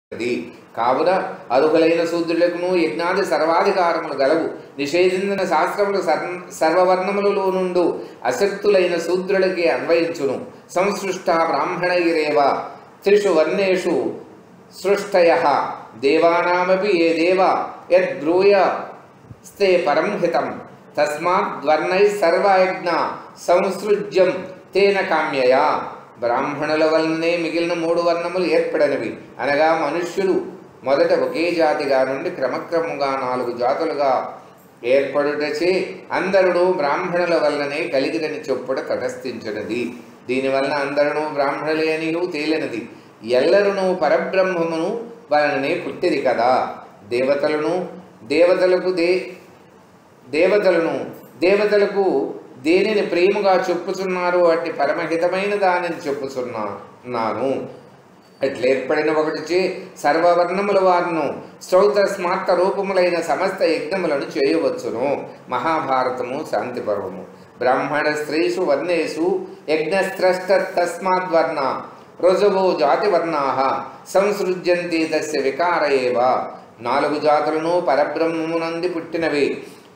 అది కావున అర్హులైన శూద్రులకును యజ్ఞాది సర్వాధికారములు గలవు నిషేధించిన శాస్త్రములు సర్ సర్వవర్ణములలో నుండు అశక్తులైన శూద్రులకి అన్వయించును సంసృష్ట బ్రాహ్మణైరేవ త్రిషు వర్ణేషు సృష్టయ దేవానామపి ఏ దేవ యద్బ్రూయ స్తే పరం హితం తస్మాత్ వర్ణై సర్వయజ్ఞ సంసృజ్యం తేన కామ్యయా బ్రాహ్మణుల వలనే మిగిలిన మూడు వర్ణములు ఏర్పడనివి అనగా మనుష్యులు మొదట ఒకే జాతిగా నుండి క్రమక్రమంగా నాలుగు జాతులుగా ఏర్పడుటచే అందరును బ్రాహ్మణుల వలననే కలిగినని చొప్పుడ తటస్థించినది దీనివలన అందరును బ్రాహ్మణులే అనియు తేలినది ఎల్లరును పరబ్రహ్మమును వలననే పుట్టిది కదా దేవతలను దేవతలకు దే దేవతలను దేవతలకు దేనిని ప్రేమగా చెప్పుచున్నారు అట్టి పరమహితమైన దానిని చెప్పుచున్నాను అట్లేర్పడిన ఒకటిచే సర్వవర్ణముల వారును శ్రౌత స్మార్త రూపములైన సమస్త యజ్ఞములను చేయవచ్చును మహాభారతము శాంతి పర్వము బ్రాహ్మణ స్త్రీషు వర్ణేషు యజ్ఞస్త్రష్ట తస్మాద్వర్ణ రుజువు జాతివర్ణా సంసృజ్యంతి తస్య వికార ఏవ నాలుగు జాతులను పరబ్రహ్మమునంది పుట్టినవి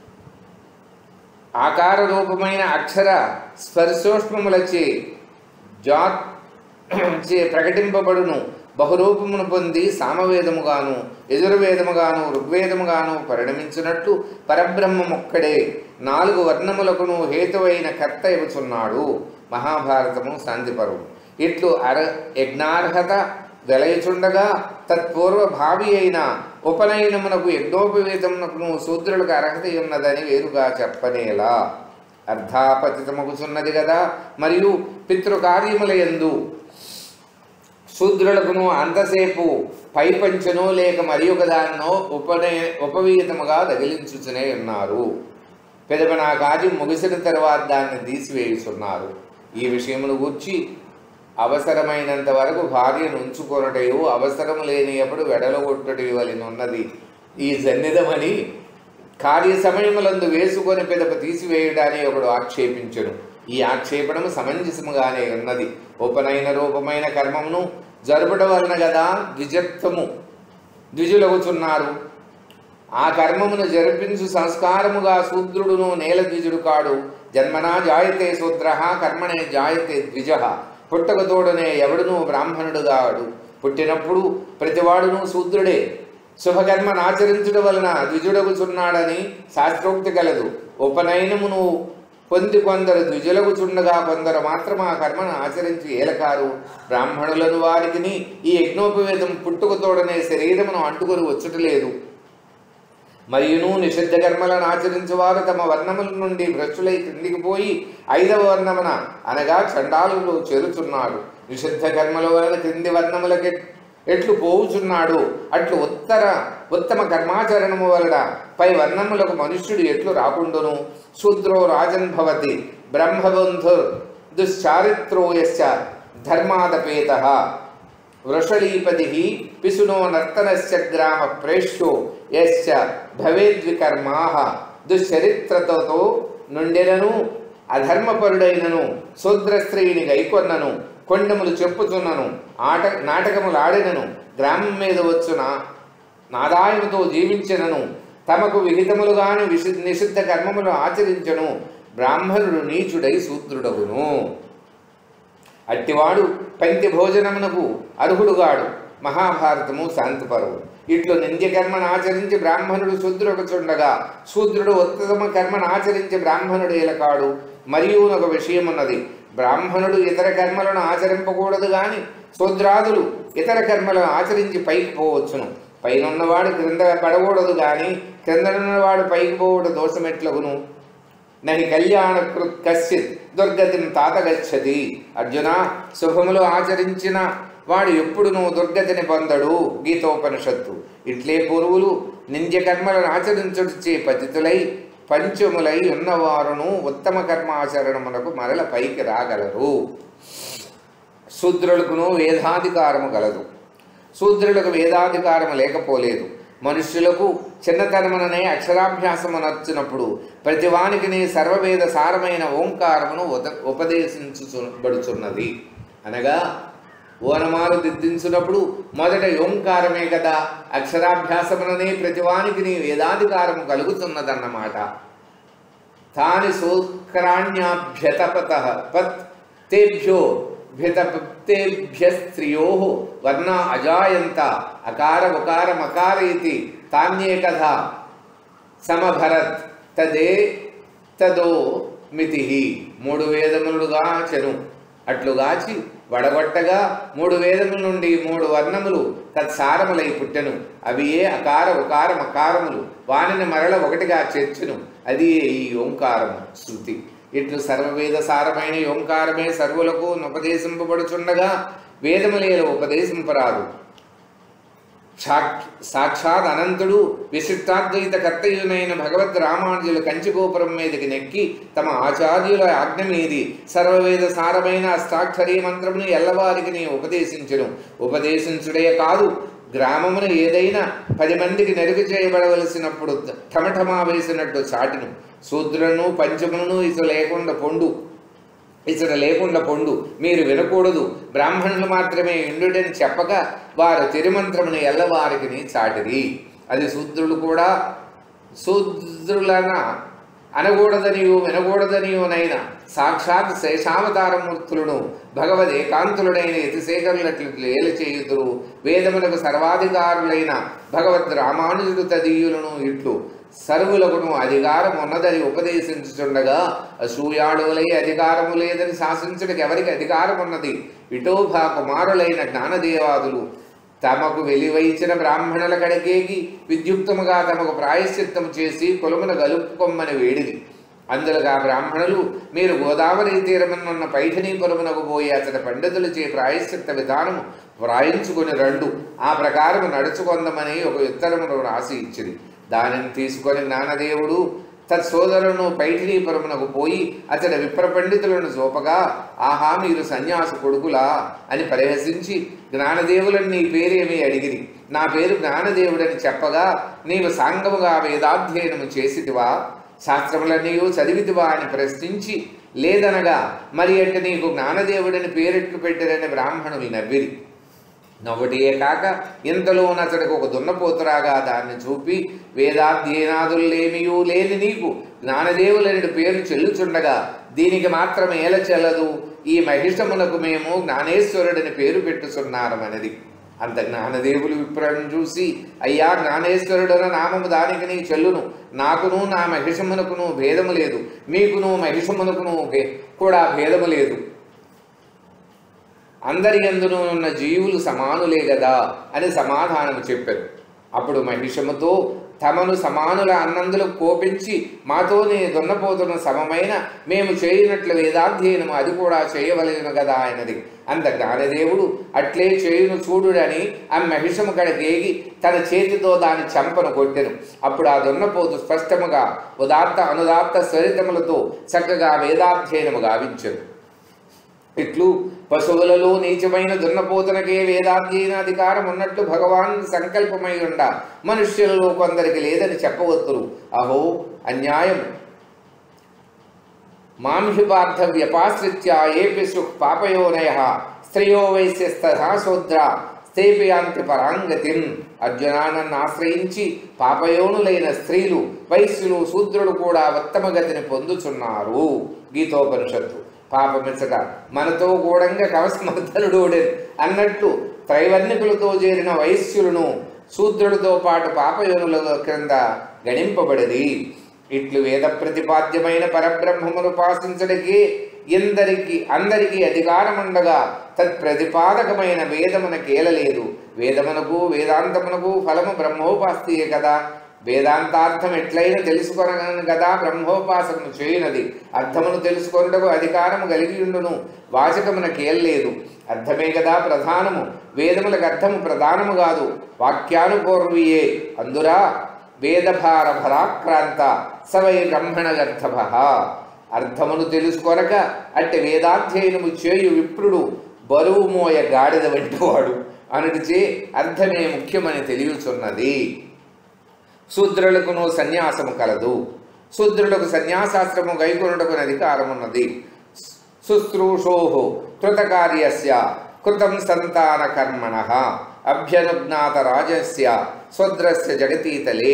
ఆకార రూపమైన అక్షర స్పర్శోష్మములచే జా చే ప్రకటింపబడును బహురూపమును పొంది సామవేదముగాను యజుర్వేదముగాను ఋగ్వేదముగాను పరిణమించినట్లు పరబ్రహ్మమొక్కడే నాలుగు వర్ణములకును హేతువైన కర్త ఇవ్వచున్నాడు మహాభారతము శాంతిపర్వం ఇట్లు అర యజ్ఞార్హత వెలయచుండగా తత్పూర్వ భావి అయిన ఉపనయనమునకు యజ్ఞోపవేతమునకును శూద్రులకు అర్హత ఉన్నదని వేరుగా చెప్పనేలా అర్ధాపతితమగుచున్నది కదా మరియు పితృకార్యములయందు శూద్రులకును అంతసేపు పైపంచను లేక మరి ఒకదాన్నో ఉపనయ ఉపవీతముగా తగిలించుచునే ఉన్నారు పెదప నా కార్యం ముగిసిన తర్వాత దాన్ని తీసివేయుచున్నారు ఈ విషయమును గూర్చి అవసరమైనంత వరకు భార్యను ఉంచుకొనటయు అవసరం లేని ఎప్పుడు వెడలగొట్టటి వలెనున్నది ఈ సన్నిధమని కార్య సమయములందు వేసుకొని పెదప తీసివేయడాన్ని ఒకడు ఆక్షేపించను ఈ ఆక్షేపణము సమంజసముగానే ఉన్నది ఉపనయన రూపమైన కర్మమును జరుపడం వలన కదా ద్విజత్వము ద్విజులగుచున్నారు ఆ కర్మమును జరిపించు సంస్కారముగా శూద్రుడును నేల ద్విజుడు కాడు జన్మనా జాయతే శూద్ర కర్మణే జాయతే ద్విజ పుట్టకతోడనే ఎవడును బ్రాహ్మణుడుగాడు పుట్టినప్పుడు ప్రతివాడును శూద్రుడే శుభకర్మను ఆచరించడం వలన ద్విజుడగుచున్నాడని శాస్త్రోక్తి కలదు ఉపనయనమును పొంది కొందరు ద్విజులగుచుండగా కొందరు మాత్రం ఆ కర్మను ఆచరించి ఏలకారు బ్రాహ్మణులను వారికి ఈ యజ్ఞోపవేదం పుట్టుకతోడనే శరీరమును అంటుకొని వచ్చుటలేదు మరియును నిషిద్ధ కర్మలను ఆచరించువారు తమ వర్ణముల నుండి భ్రష్టులై క్రిందికి పోయి ఐదవ వర్ణమున అనగా చండాలులో చేరుచున్నాడు నిషిద్ధ కర్మల వలన క్రింది వర్ణములకి ఎట్లు పోవుచున్నాడు అట్లు ఉత్తర ఉత్తమ కర్మాచరణము వలన పై వర్ణములకు మనుష్యుడు ఎట్లు రాకుండును శూద్రో రాజన్ భవతి బ్రహ్మబంధు దుశ్చారిత్రో యశ్చ ధర్మాదపేత వృషలీపతి పిసునో నర్తనస్య గ్రామ ప్రేష్యో యశ్చ భవేద్వికర్మా దుశ్చరిత్రతో నుండెనను అధర్మపరుడైనను శూద్ర స్త్రీని గైకొన్నను కొండములు చెప్పుచున్నను ఆట నాటకములు ఆడినను గ్రామం మీద వచ్చున నాదాయముతో జీవించినను తమకు విహితములుగాను విశు నిషిద్ధ కర్మములు ఆచరించను బ్రాహ్మణుడు నీచుడై శూద్రుడగును అట్టివాడు పంక్తి భోజనమునకు అర్హుడుగాడు మహాభారతము శాంతిపరువు ఇట్లు నింద్యకర్మను ఆచరించి బ్రాహ్మణుడు శూద్రుడుచుండగా శూద్రుడు ఉత్తమ కర్మను ఆచరించి బ్రాహ్మణుడు ఏలకాడు మరియు ఒక విషయం ఉన్నది బ్రాహ్మణుడు ఇతర కర్మలను ఆచరింపకూడదు గాని శూద్రాదులు ఇతర కర్మలను ఆచరించి పైకి పోవచ్చును పైనున్నవాడు క్రింద పడకూడదు గాని క్రిందనున్నవాడు పైకి పోవడు దోషమెట్లగును నహి కళ్యాణకృత్ కశ్చిత్ దుర్గతిని తాతగచ్చతి అర్జున శుభములు ఆచరించిన వాడు ఎప్పుడునూ దుర్గతిని పొందడు గీతోపనిషత్తు ఇట్లే పూర్వులు నింద్యకర్మలను ఆచరించుచే పతితులై పంచములై ఉన్నవారును ఉత్తమ కర్మాచరణమునకు మరల పైకి రాగలరు శూద్రులకును వేదాధికారము గలదు శూద్రులకు వేదాధికారము లేకపోలేదు మనుష్యులకు చిన్నతనముననే అక్షరాభ్యాసము నచ్చినప్పుడు ప్రతివానికి సర్వవేద సారమైన ఓంకారమును ఉద ఉపదేశించబడుచున్నది అనగా ఓనమాలు దిద్దించినప్పుడు మొదట ఓంకారమే కదా అక్షరాభ్యాసముననే ప్రతివానికి నీ వేదాధికారము కలుగుతున్నదన్నమాట తాని సూత్కరాణ్యాభ్యతపత పత్ తేభ్యో భ్యతపతేభ్య స్త్రియో వర్ణ అజాయంత అకార ఉకార మకార ఇది తాన్యే కథ సమభరత్ తదే తదో మితి మూడు వేదములుగా చెను అట్లుగాచి వడగొట్టగా మూడు వేదముల నుండి మూడు వర్ణములు తత్సారములై పుట్టెను అవి ఏ అకార ఉకార మకారములు వానిని మరల ఒకటిగా చేర్చును అది ఈ ఓంకారము శృతి ఇట్లు సర్వవేద సారమైన ఈ ఓంకారమే సర్వులకు ఉపదేశింపబడుచుండగా వేదములేల ఉపదేశింపరాదు సాక్ష్- సాక్షాత్ అనంతుడు విశిష్టాద్వైత కర్తయునైన భగవద్ రామానుజులు కంచిగోపురం మీదకి నెక్కి తమ ఆచార్యుల ఆజ్ఞ మీది సర్వవేద సారమైన అష్టాక్షరీ మంత్రమును ఎల్లవారికి నీ ఉపదేశించును ఉపదేశించుడే కాదు గ్రామమును ఏదైనా పది మందికి నెరుగు చేయబడవలసినప్పుడు ఠమఠమా వేసినట్టు చాటును శూద్రులను పంచములను ఇసు లేకుండా పొండు ఇతడు లేకుండా పొండు మీరు వినకూడదు బ్రాహ్మణులు మాత్రమే ఇండుడని చెప్పక వారు తిరుమంత్రమును ఎల్లవారికి చాటిరి అది శూద్రులు కూడా శూద్రులన అనకూడదనియు వినకూడదనియునైన సాక్షాత్ శేషావతారమూర్తులను భగవద్ ఏకాంతులుడైన యతిశేఖరులట్లు ఏల చేయుదురు వేదములకు సర్వాధికారులైన భగవద్ రామానుజుడు తదీయులను ఇట్లు సర్వులకును అధికారం ఉన్నదని ఉపదేశించుచుండగా అసూయాడులై అధికారము లేదని శాసించుటకు ఎవరికి అధికారం ఉన్నది విఠోబా కుమారులైన జ్ఞానదేవాదులు తమకు వెలివైచిన బ్రాహ్మణుల కడకేగి విద్యుక్తముగా తమకు ప్రాయశ్చిత్తము చేసి కులమును గలుపుకొమ్మని వేడిది అందులోగా బ్రాహ్మణులు మీరు గోదావరి తీరమునున్న పైఠనీపురమునకు పోయి అతడి పండితులు చే ప్రాయశ్చిత్త విధానము వ్రాయించుకుని రండు ఆ ప్రకారము నడుచుకొందమని ఒక ఉత్తరమును రాసి ఇచ్చిరి దానిని తీసుకొని జ్ఞానదేవుడు తత్సోదరును పైఠినీపురమునకు పోయి అతడి విప్ర పండితులను చూపగా ఆహా మీరు సన్యాసు కొడుకులా అని పరిహసించి జ్ఞానదేవులని నీ పేరేమి అడిగిరి నా పేరు జ్ఞానదేవుడని చెప్పగా నీవు సాంగముగా వేదాధ్యయనము చేసితివా శాస్త్రములన్నీ చదివితివా అని ప్రశ్నించి లేదనగా మరి అంటే నీకు జ్ఞానదేవుడని పేరెట్లు పెట్టిరని బ్రాహ్మణులు నవ్విరి నవ్వటియే కాక ఇంతలోనతడికి ఒక దున్నపోతురాగా దాన్ని చూపి వేదాధ్యయనాదులేమియూ లేని నీకు జ్ఞానదేవులని పేరు చెల్లుచుండగా దీనికి మాత్రం ఏల చెల్లదు ఈ మహిషమునకు మేము జ్ఞానేశ్వరుడని పేరు పెట్టుచున్నారమనది అంత జ్ఞానదేవులు విప్రను చూసి అయ్యా జ్ఞానేశ్వరుడన నామము దానికి నీ చెల్లును నాకును నా మహిషమునకును భేదము లేదు మీకును మహిషమునకును భే- కూడా భేదము లేదు అందరి ఎందును ఉన్న జీవులు సమానులే కదా అని సమాధానం చెప్పారు అప్పుడు మహిషముతో తమను సమానుల అన్నందులకు కోపించి మాతోనే దున్నపోతున్న సమమైన మేము చేయనట్లు వేదాధ్యయనము అది కూడా చేయవలెను కదా ఆయనది అంత జ్ఞానదేవుడు అట్లే చేయును చూడుడని ఆ మహిషము కడగేగి తన చేతితో దాని చెంపను కొట్టెను అప్పుడు ఆ దున్నపోతు స్పష్టముగా ఉదాత్త అనుదాత్త స్వరితములతో చక్కగా వేదాధ్యయనము గావించెను ఇట్లు పశువులలో నీచమైన దున్నపోతనకే వేదాధ్యయన అధికారం ఉన్నట్లు భగవాన్ సంకల్పమై ఉండ మనుష్యులలో కొందరికి లేదని చెప్పవచ్చురు అహో అన్యాయం మాంహిపార్థ వ్యపాశ్రిత్య ఏపి సు పాపయోనయ స్త్రియో వైశ్యస్తథా శూద్ర స్థేపయాంతి పరాంగతిన్ అర్జునానన్ను ఆశ్రయించి పాపయోనులైన స్త్రీలు వైశ్యులు శూద్రులు కూడా ఉత్తమగతిని పొందుచున్నారు గీతోపనిషత్తు పాపమిచ్చట మనతో కూడంగా కవస్మర్ధనుడోడెన్ అన్నట్టు త్రైవర్ణికులతో చేరిన వైశ్యులను శూద్రులతో పాటు పాపయోనుల క్రింద గణింపబడిది ఇట్లు వేద ప్రతిపాద్యమైన పరబ్రహ్మమును ఉపాసించడానికి ఎందరికి అందరికీ అధికారముండగా తత్ప్రతిపాదకమైన వేదమున కేలలేదు వేదమునకు వేదాంతమునకు ఫలము బ్రహ్మోపాస్తియే కదా వేదాంతార్థం ఎట్లయినా తెలుసుకొనగలను కదా బ్రహ్మోపాసనము చేయునది అర్థమును తెలుసుకొనుటకు అధికారము కలిగి ఉండును వాచకమున కేల్లేదు అర్థమే కదా ప్రధానము వేదములకు అర్థము ప్రధానము కాదు వాక్యానుపూర్వియే అందురా వేదభార భరాక్రాంత సవై బ్రహ్మణగర్థభ అర్థమును తెలుసుకొనక అట్టి వేదాధ్యయనము చేయు విప్రుడు బరువు మోయ గాడిద వంటివాడు అనుడిచే అర్థమే ముఖ్యమని తెలియచున్నది శూద్రులకును సన్యాసము కలదు శూద్రులకు సన్యాసాశ్రము గైకొనుటకు అధికారమున్నది శుశ్రూషో కృతకార్యస్య కృతం సంతాన కర్మణ అభ్యనుజ్ఞాత రాజస్య స్వద్రస్య జగతీతలే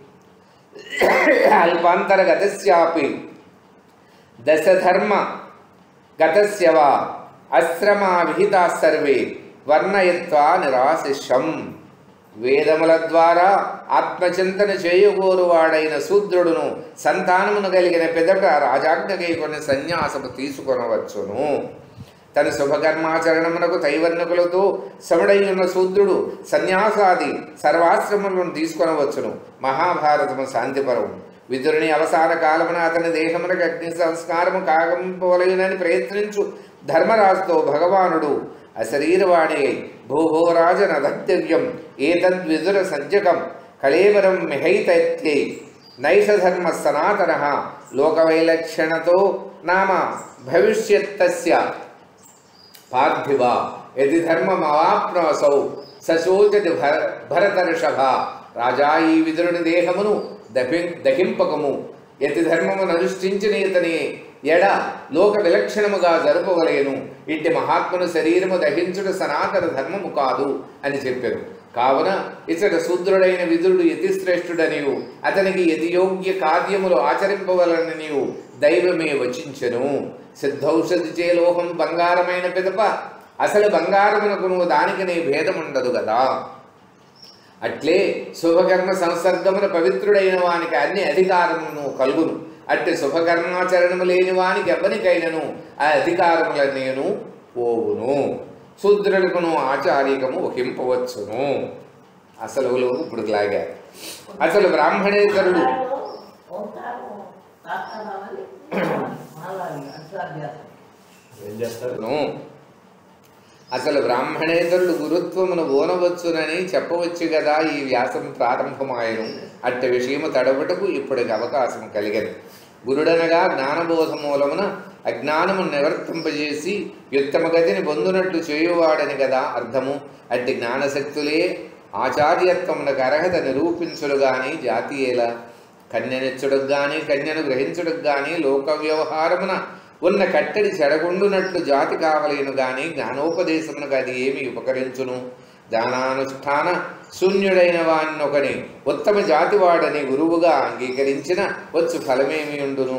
అల్పాంతరగతస్యాపి దశధర్మ గతస్య వా అశ్రమా విహితా సర్వే వర్ణయత్వా నిరాశిషం వేదముల ద్వారా ఆత్మచింతన చేయగోరువాడైన శూద్రుడును సంతానమును కలిగిన పెదట రాజాజ్ఞకై కొన్ని సన్యాసము తీసుకొనవచ్చును తన శుభకర్మాచరణమునకు తైవర్ణకులతో సముడైన శూద్రుడు సన్యాసాది సర్వాశ్రమములను తీసుకొనవచ్చును మహాభారతము శాంతిపరం విదురుని అవసాన కాలమున అతని దేహమునకు అగ్ని సంస్కారము కాగంపోలేనని ప్రయత్నించు ధర్మరాజుతో భగవానుడు అశరీరవాణి అయి భూభోరాజన దత్తవ్యం ఏతద్విదుర సజ్జకం కళేవరం మిహైతైత్యై నైషధర్మ సనాతన లోకవైలక్షణతో నామ భవిష్యత్తస్య పార్థివ యది ధర్మమవాప్నవసౌ సశోచతి భర భరతర్షభ రాజా ఈ విదురుని దేహమును దహి దహింపకము యతి ధర్మమును అనుష్ఠించిన ఇతని ఎడ లోక విలక్షణముగా జరుపవలేను ఇట్టి మహాత్మును శరీరము దహించుట సనాతన ధర్మము కాదు అని చెప్పారు కావున ఇతడు శూద్రుడైన విదురుడు యతిశ్రేష్ఠుడనియు అతనికి యతియోగ్య కార్యములు ఆచరింపవలననియు దైవమే వచించెను సిద్ధౌషధి చే లోహం బంగారమైన పిదప అసలు బంగారమునకును దానికి నీ భేదముండదు కదా అట్లే శుభకర్మ సంసర్గమున పవిత్రుడైన వానికి అన్ని అధికారమును కలుగును అట్టి శుభకర్మాచరణము లేని వానికి ఎవరికైనను ఆ అధికారములనేను పోవును శూద్రులకును ఆచార్యకము వహింపవచ్చును అసలు ఇప్పుడు లాగారు అసలు బ్రాహ్మణేతరుడు ఏం చేస్తారు ను అసలు బ్రాహ్మణేతరులు గురుత్వమును ఓనవచ్చునని చెప్పవచ్చు కదా ఈ వ్యాసం ప్రారంభమాయను అట్టి విషయము తడబటకు ఇప్పటికి అవకాశం కలిగను గురుడనగా జ్ఞానబోధ మూలమున అజ్ఞానము నివర్తింపజేసి యుత్తమ గతిని పొందునట్లు చేయువాడని కదా అర్థము అట్టి జ్ఞానశక్తులే ఆచార్యత్వమునకు అర్హత నిరూపించుడు గాని జాతీయేలా కన్యనిచ్చుడుకు గాని కన్యను గ్రహించుడుకు గాని లోక వ్యవహారమున ఉన్న కట్టడి చెడగొండునట్లు జాతి కావలేను గాని జ్ఞానోపదేశమునకు అది ఏమి ఉపకరించును జ్ఞానానుష్ఠాన శూన్యుడైన వాన్నొకని ఉత్తమ జాతివాడని గురువుగా అంగీకరించిన వచ్చు ఫలమేమి ఉండును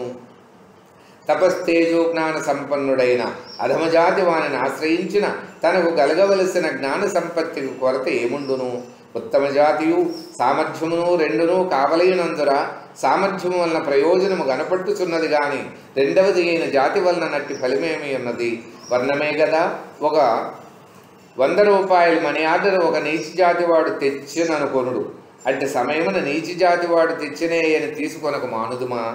తపస్తేజో జ్ఞాన సంపన్నుడైన అధమజాతి వానిని ఆశ్రయించిన తనకు కలగవలసిన జ్ఞాన సంపత్తికి కొరత ఏముండును ఉత్తమ జాతియు సామర్థ్యమును రెండును కావలయనందున సామర్థ్యము వలన ప్రయోజనము కనపట్టుచున్నది గాని రెండవది అయిన జాతి వలన నట్టి ఫలమేమి ఉన్నది వర్ణమే కదా ఒక వంద రూపాయలు మనీ ఆర్డర్ ఒక నీచి జాతి వాడు తెచ్చిననుకొనుడు అంటే సమయమున నీచి జాతి వాడు తెచ్చినే అని తీసుకొనకు మానుదుమా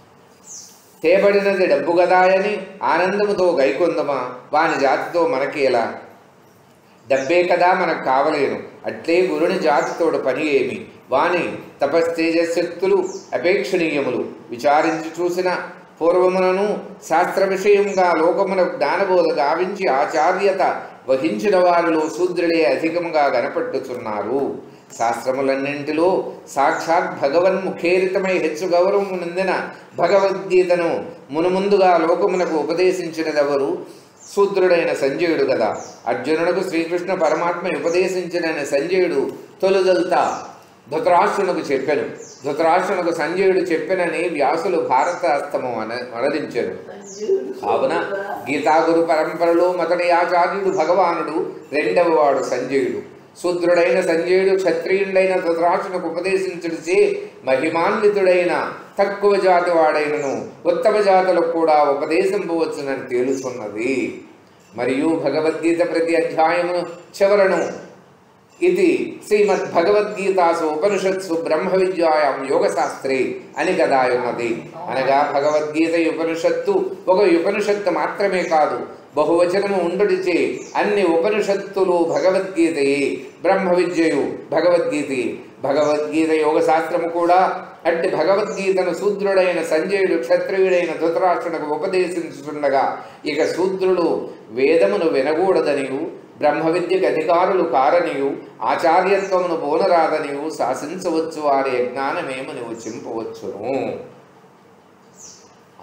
తేబడినది డబ్బు గదాయని ఆనందముతో గైకొందమా వాని జాతితో మనకేలా డబ్బే కదా మనకు కావలేను అట్లే గురుని జాతితోడు పని ఏమి వాని తపస్తేజశక్తులు అపేక్షణీయములు విచారించి చూసిన పూర్వమునను శాస్త్ర విషయంగా లోకమున జ్ఞానబోధ గావించి ఆచార్యత వహించిన వారిలో శూద్రులే అధికముగా కనపట్టుచున్నారు శాస్త్రములన్నింటిలో సాక్షాత్ భగవన్ముఖేరితమై హెచ్చు గౌరవము నందిన భగవద్గీతను మునుముందుగా లోకమునకు ఉపదేశించినదెవరు శూద్రుడైన సంజయుడు కదా అర్జునునకు శ్రీకృష్ణ పరమాత్మ ఉపదేశించిన సంజయుడు తొలుదల్తా ధృతరాష్ట్రునకు చెప్పెను ధృతరాష్ట్రునకు సంజయుడు చెప్పెనని వ్యాసులు భారతాస్తము అన అనరించారు కావున గీతాగురు పరంపరలో మొదటి ఆచార్యుడు భగవానుడు రెండవ వాడు సంజయుడు శూద్రుడైన సంజయుడు క్షత్రియుడైన ధృతరాష్ట్రునకు ఉపదేశించుడిచే మహిమాన్వితుడైన తక్కువ జాతి వాడైనను ఉత్తమ జాతులకు కూడా ఉపదేశింపవచ్చునని తేలుచున్నది మరియు భగవద్గీత ప్రతి అధ్యాయము చివరను ఇది శ్రీమద్ భగవద్గీతాసు ఉపనిషత్సు బ్రహ్మ విద్యాయాం యోగశాస్త్రే అని కదా ఉన్నది అనగా భగవద్గీత ఉపనిషత్తు ఒక ఉపనిషత్తు మాత్రమే కాదు బహువచనము ఉండుడిచే అన్ని ఉపనిషత్తులు భగవద్గీతయే బ్రహ్మ విద్యయు భగవద్గీతయే భగవద్గీత యోగ శాస్త్రము కూడా అట్టి భగవద్గీతను శూద్రుడైన సంజయుడు క్షత్రియుడైన ధృతరాష్ట్రునకు ఉపదేశించుతుండగా ఇక శూద్రుడు వేదమును వినకూడదనియు బ్రహ్మ విద్యకు అధికారులు కారనియు ఆచార్యత్వమును పోనరాదనియు శాసించవచ్చు వారి అజ్ఞానమేమని చింపవచ్చును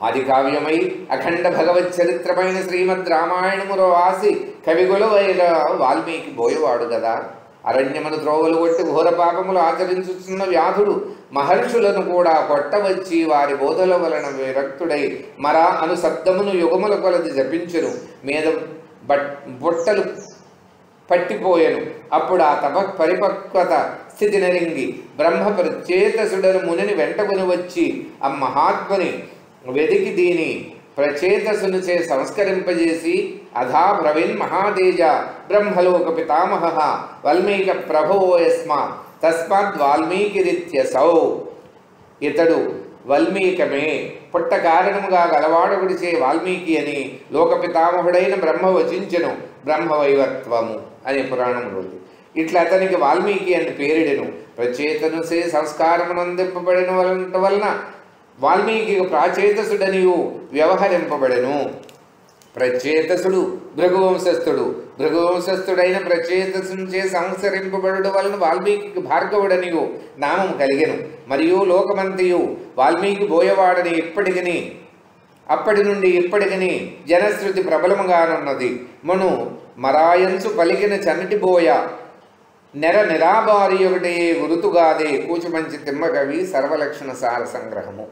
ఆది కావ్యమై అఖండ భగవత్ చరిత్రమైన శ్రీమద్ రామాయణములో రాసి కవిగులవైన వాల్మీకి బోయవాడు కదా అరణ్యమును త్రోవలు కొట్టి ఘోర పాపములు ఆచరించుతున్న వ్యాధుడు మహర్షులను కూడా కొట్టవచ్చి వారి బోధల వలన విరక్తుడై మరా అను శబ్దమును యుగముల కొలది జపించెను మీద బట్ బొట్టలు పట్టిపోయెను అప్పుడు ఆ తప పరిపక్వత స్థితి నరింగి బ్రహ్మ ప్రచేతసుడను మునిని వెంటకుని వచ్చి ఆ మహాత్ముని వెదికి దీని ప్రచేతసును చే సంస్కరింపజేసి అధా బ్రవిన్ మహాతేజ బ్రహ్మలోక పితామహ వల్మీక ప్రభోయస్మా తస్మాత్ వాల్మీకిరిత్యసౌ ఇతడు వల్మీకమే పుట్ట కారణముగా గలవాడొకడిచే వాల్మీకి అని లోకపితామహుడైన బ్రహ్మ వచించెను బ్రహ్మవైవత్వము అనే పురాణంలో ఉంది. ఇట్లా అతనికి వాల్మీకి అని పేరిడెను ప్రచేతనుసే సంస్కారమునందింపబడిన వలన వలన వాల్మీకి ప్రాచేతసుడనియు వ్యవహరింపబడెను ప్రచేతసుడు భృగువంశస్థుడు భృగువంశస్థుడైన ప్రచేతసుంచే సంసరింపబడుడు వలన వాల్మీకి భార్గవుడనియు నామం కలిగెను మరియు లోకమంతియు వాల్మీకి బోయవాడని ఇప్పటికిని అప్పటి నుండి ఇప్పటికిని జనశ్రుతి ప్రబలముగానున్నది మను మరాయంసు పలికిన చన్నటి బోయ నెర నిరాబారి ఒకటే గురుతుగాదే కూచుమంచి తిమ్మకవి సర్వలక్షణ సార సంగ్రహము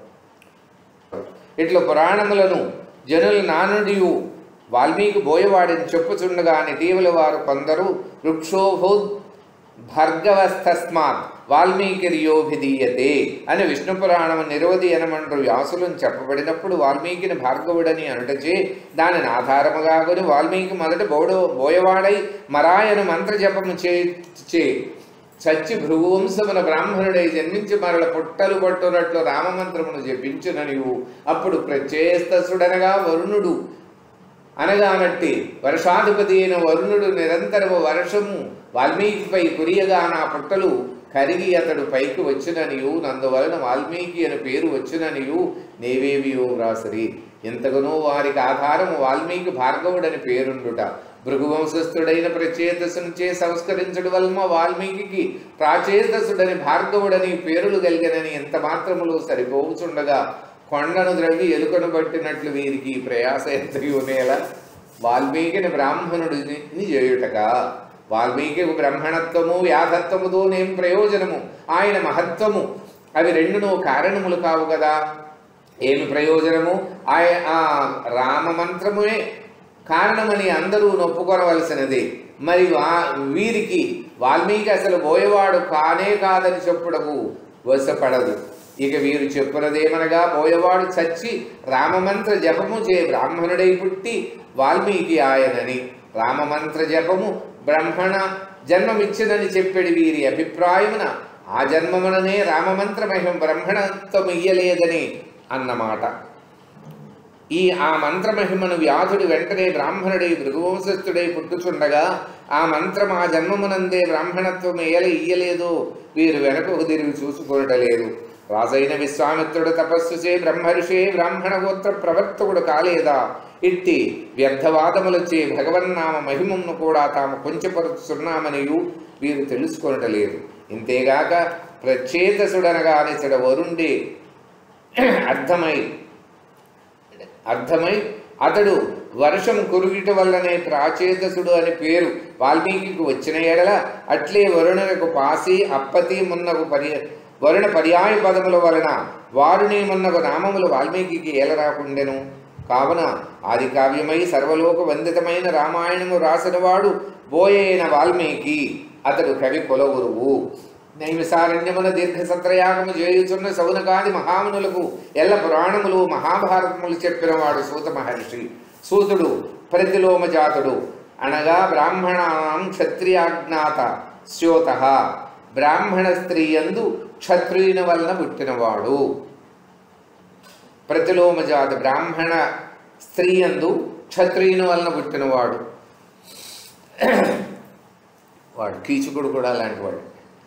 ఇట్లా పురాణములను జనుల నానుడియు వాల్మీకి బోయవాడిని చెప్పుచుండగా ఇటీవల వారు కొందరు వృక్షోభూ భర్గవస్తస్మాత్ వాల్మీకిర్యోభిధీయతే అని విష్ణు పురాణము నిరోధి అనమంటూ వ్యాసులను చెప్పబడినప్పుడు వాల్మీకిని భార్గవుడని అనుటచే దానిని ఆధారముగా కొని వాల్మీకి మొదట బోడో బోయవాడై మరాయను మంత్రజపము చే చచ్చి భృగువంశమున బ్రాహ్మణుడై జన్మించి మరల పుట్టలు పట్టునట్లు రామమంత్రమును జపించుననియు అప్పుడు ప్రచేస్తసుడనగా వరుణుడు అనగానట్టి వర్షాధిపతి అయిన వరుణుడు నిరంతరము వర్షము వాల్మీకిపై కురియగా నా పుట్టలు కరిగి అతడు పైకి వచ్చిననియు నందువలన వాల్మీకి అని పేరు వచ్చిననియు నేవేవియో వ్రాసరి ఎంతగానో వారికి ఆధారము వాల్మీకి భార్గవుడని పేరుండుట భృగువంశస్థుడైన ప్రచేతసునిచే సంస్కరించడు వలన వాల్మీకి ప్రాచేతసుడని భార్గవుడని పేరులు కలిగినని ఎంత మాత్రములు సరిపోవుచుండగా కొండను ద్రవ్వి ఎలుకను పట్టినట్లు వీరికి ప్రయాస ఎంతయునేలా వాల్మీకిని బ్రాహ్మణుడిని చేయుటగా వాల్మీకి బ్రహ్మణత్వము వ్యాధత్వముతోనేం ప్రయోజనము ఆయన మహత్వము అవి రెండును కారణములు కావు కదా ఏమి ప్రయోజనము ఆయ ఆ రామ మంత్రమునే కారణమని అందరూ నొప్పుకొనవలసినది మరి వా వీరికి వాల్మీకి అసలు బోయవాడు కానే కాదని చెప్పుటకు వశపడదు ఇక వీరు చెప్పునదేమనగా బోయవాడు చచ్చి రామమంత్ర జపము చే బ్రాహ్మణుడై పుట్టి వాల్మీకి ఆయనని రామమంత్ర జపము బ్రహ్మణ జన్మమిచ్చినని చెప్పెడి వీరి అభిప్రాయమున ఆ జన్మముననే రామమంత్రమహిమ బ్రహ్మణత్వం ఇయ్యలేదని అన్నమాట ఈ ఆ మంత్రమహిమను వ్యాధుడు వెంటనే బ్రాహ్మణుడై భృగువంశస్థుడై పుట్టుచుండగా ఆ మంత్రం ఆ జన్మమునందే బ్రాహ్మణత్వం ఏల ఇయ్యలేదు వీరు వెనకకు తిరిగి చూసుకోవటలేదు రాజైన విశ్వామిత్రుడు తపస్సు చే బ్రహ్మర్షే బ్రాహ్మణ గోత్ర ప్రవర్తకుడు కాలేదా ఇట్టి వ్యర్థవాదములచే భగవన్నామ మహిమను కూడా తాము కొంచెపరుచున్నామనియు వీరు తెలుసుకొనటలేదు ఇంతేగాక ప్రచేతసుడనగా అనేసడ వరుండి అర్థమై అర్థమై అతడు వర్షం కురుగిట వల్లనే ప్రాచేతసుడు అని పేరు వాల్మీకి వచ్చిన ఎడల అట్లే వరుణునకు పాసి అప్పతి మున్నకు పర్య వరుణ పర్యాయ పదముల వలన వారుని మున్నకు నామములు వాల్మీకి ఏల రాకుండెను కావున ఆది కావ్యమై సర్వలోక వందితమైన రామాయణము రాసినవాడు బోయైన వాల్మీకి అతడు కవి కొలగురువు నైమిసారణ్యమున దీర్ఘ సత్రయాగము చేయుచున్న సౌనకాది మహామునులకు ఎల్ల పురాణములు మహాభారతములు చెప్పినవాడు సూత మహర్షి సూతుడు ప్రతిలోమ జాతుడు అనగా బ్రాహ్మణాం క్షత్రియాజ్ఞాత స్యోత బ్రాహ్మణ స్త్రీ యందు క్షత్రియుని వలన పుట్టినవాడు ప్రతిలోమ జాతి బ్రాహ్మణ స్త్రీ యందు క్షత్రియుని వలన పుట్టినవాడు వాడు కీచుకుడు కూడా అలాంటి వాడు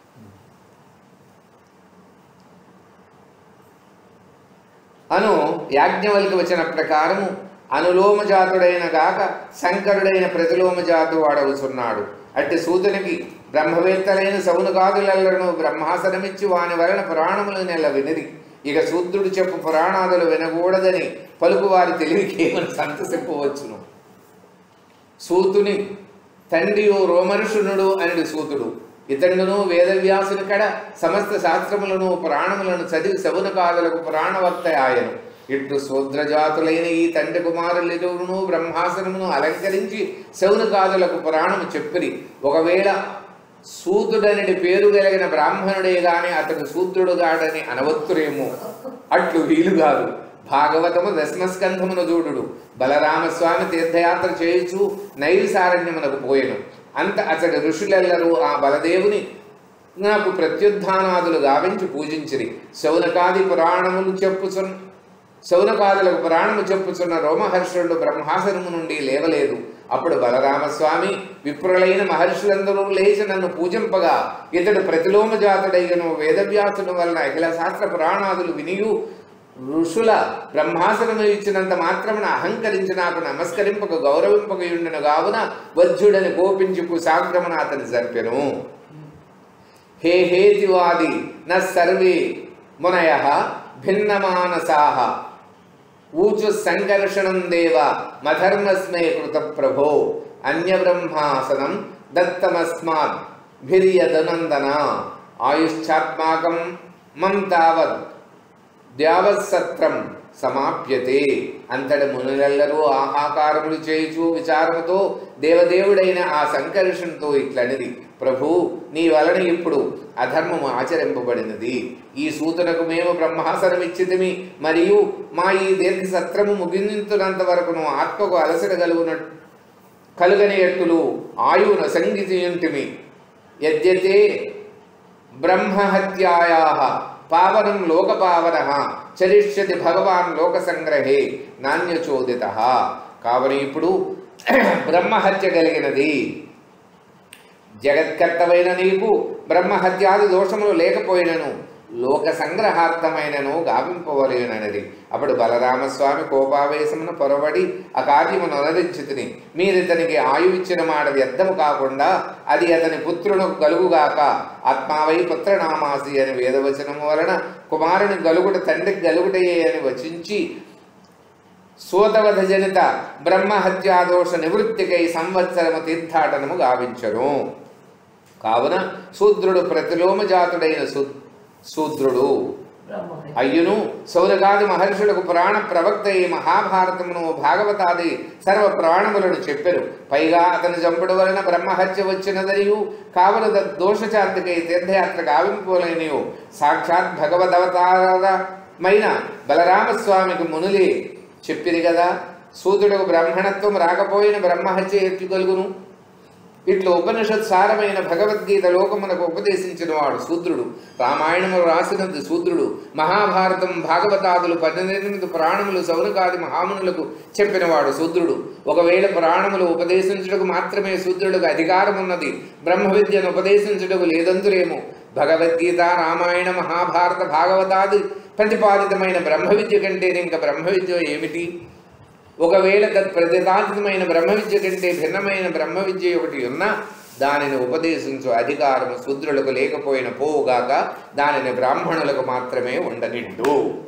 అను యాజ్ఞవల్కి వచ్చిన ప్రకారము అనులోమ జాతుడైన గాక శంకరుడైన ప్రతిలోమ జాతు వాడవుచున్నాడు అట్టి సూతునికి బ్రహ్మవేత్తలైన సౌనుగాదులను బ్రహ్మాసనమిచ్చి వాని వలన పురాణములు నెల వినిరి ఇక శూద్రుడు చెప్పు పురాణాదులు వినకూడదని పలుకువారి తెలివికి ఏమని సంతసింపవచ్చును సూతుని తండ్రియు రోమర్షునుడు అనడు సూతుడు ఇతడును వేదవ్యాసుని కడ సమస్త శాస్త్రములను పురాణములను చదివి శవునకాదులకు పురాణవక్త ఆయను ఇట్లు శూద్రజాతులైన ఈ తండ్రి కుమారులిరువును బ్రహ్మాసనమును అలంకరించి శవునకాదులకు పురాణము చెప్పిరి ఒకవేళ సూతుడనడి పేరు కలిగిన బ్రాహ్మణుడే గాని అతడు శూద్రుడు గాడని అనవత్తురేమో అట్లు వీలుగాదు భాగవతము దశమస్కంధమును చూడుడు బలరామస్వామి తీర్థయాత్ర చేయుచు నైవిసారణ్యమునకు పోయెను అంత అతడి ఋషులెల్లరూ ఆ బలదేవుని నాకు ప్రత్యుత్థానాదులు గావించి పూజించిరి శౌనకాది పురాణములు చెప్పుచున్ శౌనకాదులకు పురాణము చెప్పుచున్న రోమహర్షుడు బ్రహ్మాసనము నుండి లేవలేదు అప్పుడు బలరామస్వామి విప్రులైన మహర్షులందరూ లేచి నన్ను పూజింపగా ఇతడు ప్రతిలోమ జాతుడైన వేదవ్యాసుని వలన అఖిల శాస్త్ర పురాణాదులు వినియు ఋషుల బ్రహ్మాసనము ఇచ్చినంత మాత్రమున అహంకరించి నాకు నమస్కరింపక గౌరవింపకయుండెను గావున వజ్జుడని కోపించి కుశాగ్రమున అతని జరిపెను హే హేతివాది న సర్వే మునయ భిన్నమానసాహ ఊచు సంకర్షణం దేవ మధర్మస్మే కృత ప్రభో అన్యబ్రహ్మాసనం దత్తమస్మాత్ భిర్యదనందన ఆయుష్చాత్మాకం మం తావత్ ద్యావత్సత్రం సమాప్యతే అంతటి మునులెల్లరూ ఆహాకారములు చేయుచు విచారముతో దేవదేవుడైన ఆ సంకర్షణతో ఇట్లనిది ప్రభు నీ వలన ఇప్పుడు అధర్మము ఆచరింపబడినది ఈ సూతునకు మేము బ్రహ్మాసనమిచ్చితిమి మరియు మా ఈ దీర్ఘ సత్రము ముగించున్నంత వరకును ఆత్మకు అలసట కలుగున కలుగని ఎట్టులు ఆయువున సంగీతియుంటిమి యద్యతే బ్రహ్మహత్యాయా పావనం లోకపావన చరిష్యతి భగవాన్ లోకసంగ్రహే నాణ్యచోదిత కావున ఇప్పుడు బ్రహ్మహత్య కలిగినది జగత్కర్తమైన నీకు బ్రహ్మహత్యాది దోషములు లేకపోయినను లోక సంగ్రహార్థమైనను గావింపవలేనది అప్పుడు బలరామస్వామి కోపావేశమును పొరబడి ఆ కార్యమును అనరించితిని మీరితనికి ఆయువిచ్చిన మాట వ్యర్థము కాకుండా అది అతని పుత్రును కలుగుగాక ఆత్మావై పుత్రనామాసి అని వేదవచనము వలన కుమారుని గలుగుట తండ్రికి గలుగుటయే అని వచించి సోతవధ జనిత బ్రహ్మహత్యాదోష నివృత్తికై సంవత్సరము తీర్థాటనము గావించను కావున శూద్రుడు ప్రతిలోమ జాతుడైన శూ- శూద్రుడు బ్రహ్మహత్య అయ్యును సౌరగాది మహర్షులకు పురాణ ప్రవక్త ఈ మహాభారతమును భాగవతాది సర్వ పురాణములను చెప్పెను పైగా అతని చంపుడు వలన బ్రహ్మహత్య వచ్చినదనియు కావున దోషశాంతికై తీర్థయాత్ర గావింపులనియు సాక్షాత్ భగవదవతారమైన బలరామస్వామికి మునులే చెప్పిరి కదా సూతుడకు బ్రాహ్మణత్వం రాకపోయిన బ్రహ్మహత్య ఎట్లు కలుగును ఇట్లు ఉపనిషత్ సారమైన భగవద్గీత లోకమునకు ఉపదేశించిన వాడు శూద్రుడు రామాయణము రాసినది శూద్రుడు మహాభారతం భాగవతాదులు పద్దెనిమిది పురాణములు సౌనకాది మహామునులకు చెప్పినవాడు శూద్రుడు ఒకవేళ పురాణములు ఉపదేశించుటకు మాత్రమే శూద్రుడికి అధికారం ఉన్నది బ్రహ్మ విద్యను ఉపదేశించుటకు లేదందురేమో భగవద్గీత రామాయణ మహాభారత భాగవతాది ప్రతిపాదితమైన బ్రహ్మ విద్య కంటే ఇంకా బ్రహ్మ విద్య ఏమిటి ఒకవేళ తత్ ప్రతిపాదితమైన బ్రహ్మ విద్య కంటే భిన్నమైన బ్రహ్మ విద్య ఒకటి ఉన్నా దానిని ఉపదేశించు అధికారము శూద్రులకు లేకపోయిన పోవుగాక దానిని బ్రాహ్మణులకు మాత్రమే ఉండనిండు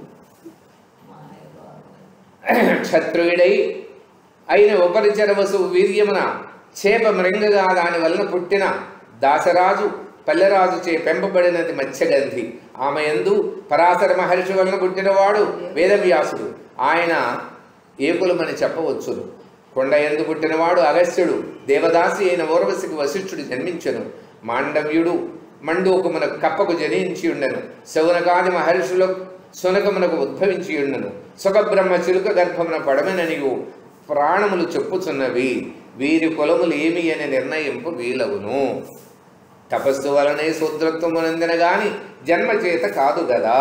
క్షత్రుయుడై అయిన ఉపరిచర వసువు వీర్యమున చేప మృంగగా దాని వలన పుట్టిన దాసరాజు పల్లెరాజు చే పెంపబడినది మత్స్యగంధి ఆమె ఎందు పరాశర మహర్షి వలన పుట్టినవాడు వేదవ్యాసుడు ఆయన ఏకులమని చెప్పవచ్చును కొండ ఎందు పుట్టినవాడు అగస్త్యుడు దేవదాసి అయిన ఊర్వశికి వశిష్ఠుడు జన్మించెను మాండవ్యుడు మండూకమునకు కప్పకు జనించి ఉండెను శౌనకాది మహర్షులు సునకమునకు ఉద్భవించి ఉండెను సుఖబ్రహ్మ చిలుక గర్భమున పడమననియు ప్రాణములు చెప్పుచున్నవి వీరి కులములు ఏమి అని నిర్ణయింపు వీలవును తపస్సు వలనే శూద్రత్వమునందిన గాని జన్మ చేత కాదు గదా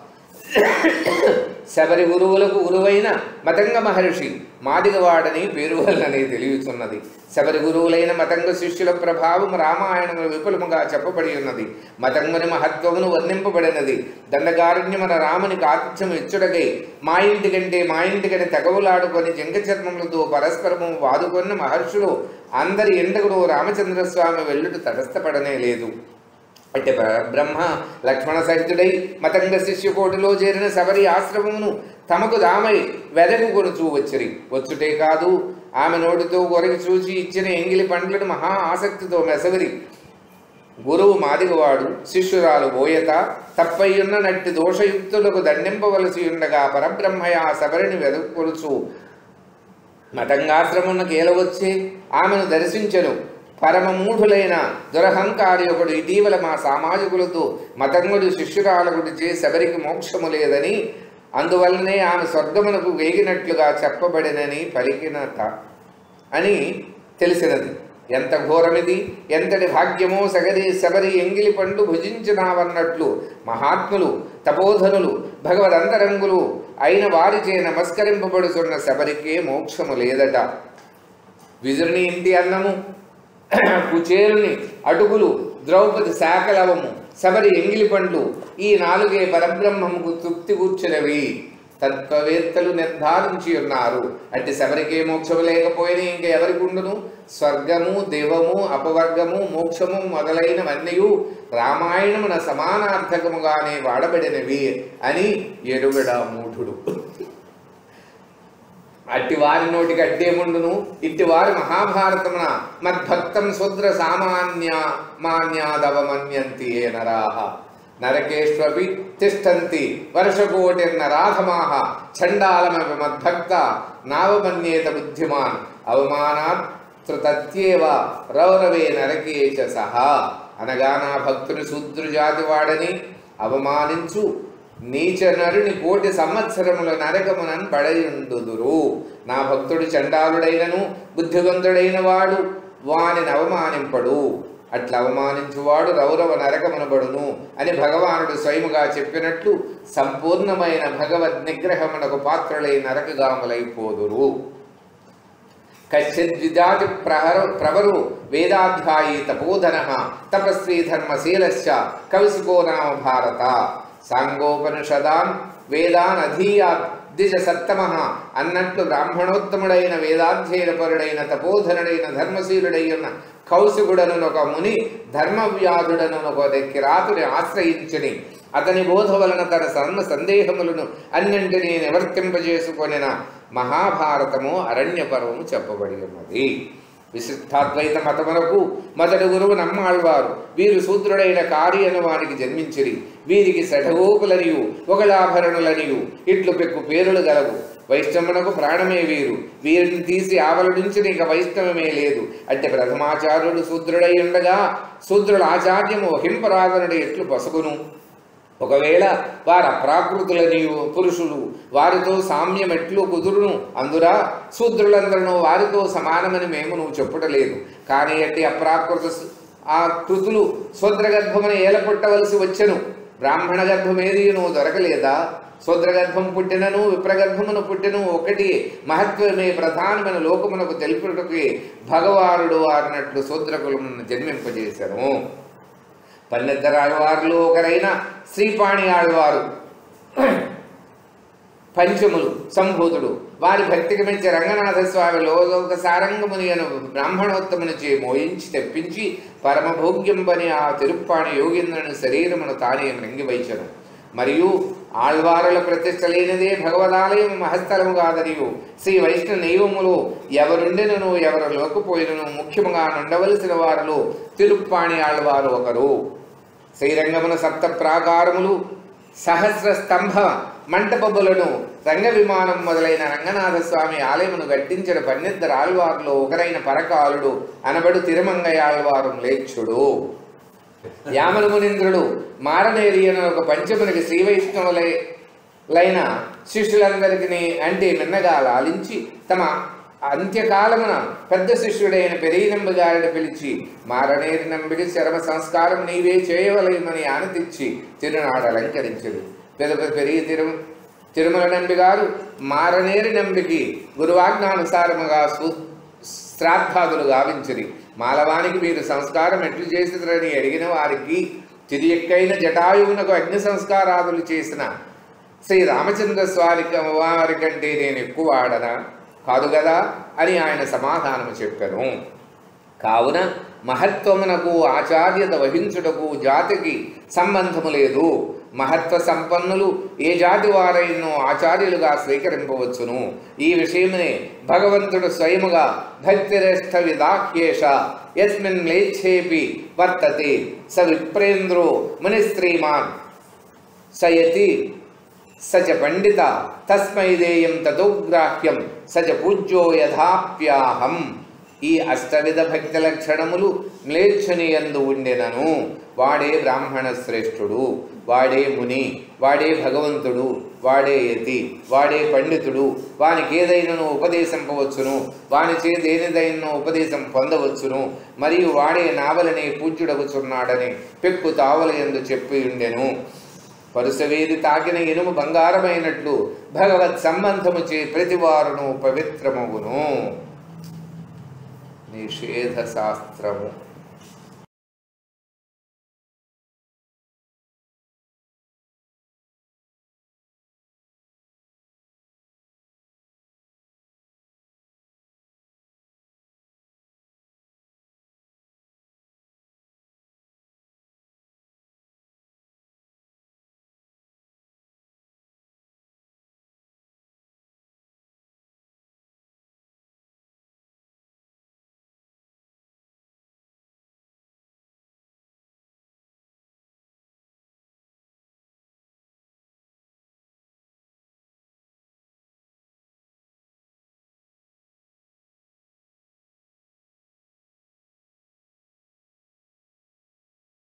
శబరి గురువులకు గురువైన మతంగ మహర్షి మాదిగవాడని పేరు వల్లనే తెలియచున్నది శబరి గురువులైన మతంగ శిష్యుల ప్రభావం రామాయణము విపులముగా చెప్పబడి ఉన్నది మతంగుని మహత్వమును వర్ణింపబడినది దండకారణ్యమున రాముని ఆతిథ్యం ఇచ్చుడగై మా ఇంటి కంటే మా ఇంటికని తెగవులాడుకొని జంగ చర్మములతో పరస్పరము వాదుకొన్న మహర్షులు అందరి ఎండకుడు రామచంద్రస్వామి వెళ్ళుట తటస్థపడనే లేదు అంటే బ్రహ్మ లక్ష్మణ సహితుడై మతంగ శిష్యకోటిలో చేరిన శబరి ఆశ్రమమును తమకు దామై వెదకు కొనుచూ వచ్చిరి వచ్చుటే కాదు ఆమె నోటితో కొరికి చూచి ఇచ్చిన ఎంగిలి పండ్లను మహా ఆసక్తితో మెసవిరి గురువు మాదిగవాడు శిష్యురాలు బోయత తప్పయ్యున్న నట్టి దోషయుక్తులకు దండింపవలసి ఉండగా పరబ్రహ్మయ శబరిని వెదుకొలుచు మతంగాశ్రమునకు ఏలవచ్చి ఆమెను దర్శించెను పరమమూఢులైన దురహంకారి ఒకడు ఇటీవల మా సామాజికులతో మతంగుడి శిష్యురాలకుడిచే శబరికి మోక్షము లేదని అందువల్లనే ఆమె స్వర్గమునకు వేగినట్లుగా చెప్పబడినని పలికినట అని తెలిసినది ఎంత ఘోరమిది ఎంతటి భాగ్యమో సగరి శబరి ఎంగిలి పండు భుజించినావన్నట్లు మహాత్ములు తపోధనులు భగవదంతరంగులు అయిన వారిచే నమస్కరింపబడుతున్న శబరికే మోక్షము లేదట విదురుని ఇంటి అన్నము కుచేరుని అటుకులు ద్రౌపది శాకలవము శబరి ఎంగిలి పండ్లు ఈ నాలుగే పరబ్రహ్మముకు తృప్తి కూర్చునవి తత్వవేత్తలు నిర్ధారించి ఉన్నారు అంటే శబరికే మోక్షము లేకపోయినా ఇంక ఎవరికి ఉండును స్వర్గము దేవము అపవర్గము మోక్షము మొదలైనవన్నీ రామాయణమున సమానార్థకముగానే వాడబడినవి అని ఎరుగడా మూఢుడు అట్టి వారి నోటికి అడ్డేముండును ఇట్టి వారి మహాభారతమున మద్భక్తం శుద్ర సామాన్య మాన్యాదవమన్యంతి ఏ నరాహ నరకేష్వపి తిష్టంతి వర్షకోటిర్నరాధమాహ చండాలమపి మద్భక్త నావమన్యేత బుద్ధిమాన్ అవమానాత్ త్రుతత్యేవ రౌరవే నరకే చ సహా అనగా నా భక్తుని శూద్రజాతి వాడని అవమానించు నీచ నరుని కోటి సంవత్సరముల నరకమునన్ పడయుండుదురు నా భక్తుడు చండాలుడైనను బుద్ధివంతుడైన వాడు వానిని అవమానింపడు అట్లా అవమానించువాడు రౌరవ నరకమునబడును అని భగవానుడు స్వయముగా చెప్పినట్లు సంపూర్ణమైన భగవద్ నిగ్రహమునకు పాత్రులై నరకగాములైపోదురు కశ్చిద్విజాతి ప్రహర ప్రవరు వేదాధ్యాయీ తపోధన తపస్వీ ధర్మశీలశ్చ కవిసుకో నామ భారత సాంగోపనిషదాన్ వేదాన్ అధీయాత్ దిజ సత్తమ అన్నట్లు బ్రాహ్మణోత్తముడైన వేదాధ్యయనపరుడైన తపోధనుడైన ధర్మశీలుడైన కౌశికుడను ఒక ముని ధర్మవ్యాధుడను ఒక కిరాతుని ఆశ్రయించుని అతని బోధ వలన తన సన్న సందేహములను అన్నింటినీ నివర్తింపజేసుకొనిన మహాభారతము అరణ్య పర్వము చెప్పబడి ఉన్నది విశిష్టాద్వైత మతమునకు మొదటి గురువు నమ్మాళ్వారు వీరు శూద్రుడైన కార్య అను వానికి జన్మించిరి వీరికి శఠగోపులనియు ఒకలాభరణులనియు ఇట్లు పెక్కు పేరులు గలవు వైష్ణవునకు ప్రాణమే వీరు వీరిని తీసి ఆవల నుంచి ఇక వైష్ణవమే లేదు అంటే ప్రథమాచార్యుడు శూద్రుడై ఉండగా శూద్రుల ఆచార్యము హింపరాధనుడు ఎట్లు పసుగును ఒకవేళ వారు అప్రాకృతులనియు పురుషులు వారితో సామ్యం ఎట్లు కుదురును అందురా శూద్రులందరూ వారితో సమానమని మేము నువ్వు చెప్పుటలేదు కానీ అట్టి అప్రాకృత స్- ఆ కృతులు శూద్రగర్భమున ఏల పుట్టవలసి వచ్చెను బ్రాహ్మణ గర్భమేది నువ్వు దొరకలేదా శూద్రగర్భం పుట్టినను విప్రగర్భమును పుట్టిను ఒకటి మహత్వమే ప్రధానమైన లోకమునకు తెలుపుటకి భగవానుడు వారినట్లు శూద్రకులమును జన్మింపజేశాను పన్నెద్దరు ఆళ్వారులో ఒకరైన శ్రీపాణి ఆళ్వారు పంచములు సంభూతుడు వారి భక్తికి మెచ్చి రంగనాథ స్వామి లోక సారంగముని అను బ్రాహ్మణోత్తముని చే మోయించి తెప్పించి పరమభోగ్యంబని ఆ తిరుప్పాణి యోగేంద్రుని శరీరమును తానే మృంగివైచను మరియు ఆళ్వారుల ప్రతిష్ట లేనిదే భగవదాలయం మహస్థలము కాదనియు శ్రీ వైష్ణవ నైవములో ఎవరుండినను ఎవరు లోకపోయినను ముఖ్యముగా నుండవలసిన వారిలో తిరుప్పాణి ఆళ్వారు ఒకరు శ్రీరంగమున సప్త ప్రాకారములు సహస్ర స్తంభ మంటపములను రంగ విమానం మొదలైన రంగనాథ స్వామి ఆలయమును గట్టించిన పన్నెద్దరు ఆళ్వారులో ఒకరైన పరకాలుడు అనబడు తిరుమంగయ్య ఆళ్వారు లేచ్చుడు యామల మునీంద్రుడు మారనేరి అనే ఒక పంచమునికి శ్రీ వైష్ణవులై లైన శిష్యులందరికీ అంటే మిన్నగా లాలించి తమ అంత్యకాలమున పెద్ద శిష్యుడైన పెరీనంబి గారిని పిలిచి మారనేరి నంబికి శరమ సంస్కారం నీవే చేయవలయమని ఆనందించి తిరునాడు అలంకరించడు పెద్ద పెరిగి తిరు తిరుమల నంబి గారు మారనేరి నంబికి గురువాజ్ఞానుసారముగా సు శ్రాద్ధాదులు గావించిరి మాలవానికి మీరు సంస్కారం ఎట్లు చేసిరని అడిగిన వారికి తిరియక్కైన జటాయువునకు అగ్ని సంస్కారాదులు చేసిన శ్రీ రామచంద్ర స్వామి వారి కంటే నేను ఎక్కువ ఆడనా కాదు కదా అని ఆయన సమాధానము చెప్పాను కావున మహత్వమునకు ఆచార్యత వహించుటకు జాతికి సంబంధము లేదు మహత్వ సంపన్నులు ఏ జాతి వారైనో ఆచార్యులుగా స్వీకరింపవచ్చును ఈ విషయమునే భగవంతుడు స్వయముగా భక్తిరేష్ఠ విదాఖ్యేష యస్మిన్ మ్లేచ్ఛేపి వర్తతే స విప్రేంద్రో మునిస్త్రీమాన్ సయతి స చ పండిత తస్మై దేయం తదోగ్రాహ్యం స చ పూజ్యో యథాప్యాహం ఈ అష్టవిధ భక్తి లక్షణములు మ్లేచ్ఛని యందు ఉండెనను వాడే బ్రాహ్మణ శ్రేష్ఠుడు వాడే ముని వాడే భగవంతుడు వాడే యతి వాడే పండితుడు వానికి ఏదైనాను ఉపదేశింపవచ్చును వాని చే దేనిదైనా ఉపదేశం పొందవచ్చును మరియు వాడే నావలని పూజ్యుడగుచున్నాడని పెక్కు తావల ఎందు చెప్పి ఉండెను పరుసవేది తాకిన ఇనుము బంగారమైనట్లు భగవత్ సంబంధము చే ప్రతివారును పవిత్రమగును నిషేధ శాస్త్రము